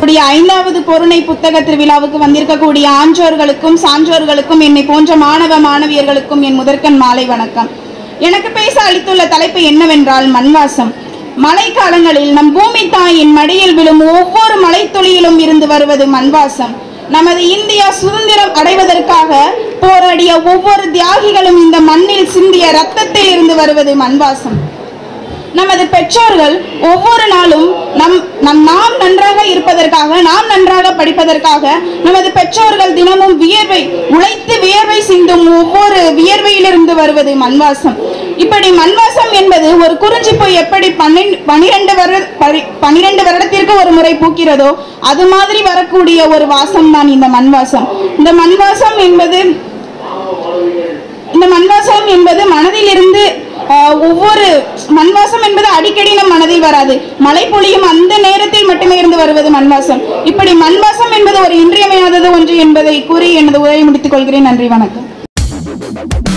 கூடிய ஐந்தாவது பொருணை புத்தக திருவிழாவுக்கு வந்திருக்கக்கூடிய ஆன்றோர்களுக்கும் சான்றோர்களுக்கும் என்னை போன்ற மாணவ மாணவியர்களுக்கும் என் முதற்கண் மாலை வணக்கம் எனக்கு பேச அளித்துள்ள தலைப்பு என்னவென்றால் மண்வாசம் மழைக்காலங்களில் நம் பூமி தாயின் மடியில் விழும் ஒவ்வொரு மழைத்துளியிலும் இருந்து வருவது மண்வாசம் நமது இந்தியா சுதந்திரம் அடைவதற்காக போராடிய ஒவ்வொரு தியாகிகளும் இந்த மண்ணில் சிந்திய ரத்தத்தில் இருந்து வருவது மண்வாசம் நமது பெற்றோர்கள் ஒவ்வொரு நாளும் நம் நம் நாம் நன்றாக இருப்பதற்காக நாம் நன்றாக படிப்பதற்காக நமது பெற்றோர்கள் தினமும் வியர்வை உழைத்து வியர்வை சிந்தும் ஒவ்வொரு வியர்வையிலிருந்து வருவது மண்வாசம் இப்படி மண்வாசம் என்பது ஒரு குறிஞ்சி பூ எப்படி பன்னெண்டு பனிரெண்டு வருட பரி- பனிரெண்டு வருடத்திற்கு ஒரு முறை பூக்கிறதோ அது மாதிரி வரக்கூடிய ஒரு வாசம் தான் இந்த மண்வாசம் இந்த மண்வாசம் என்பது இந்த மண்வாசம் என்பது மனதிலிருந்து ஆஹ், ஒவ்வொரு மண்வாசம் என்பது அடிக்கடி நம் மனதில் வராது மழை பொழியும் அந்த நேரத்தில் மட்டுமே இருந்து வருவது மண்வாசம் இப்படி மண்வாசம் என்பது ஒரு இன்றியமையாதது ஒன்று என்பதை கூறி எனது உரையை முடித்துக் கொள்கிறேன் நன்றி வணக்கம்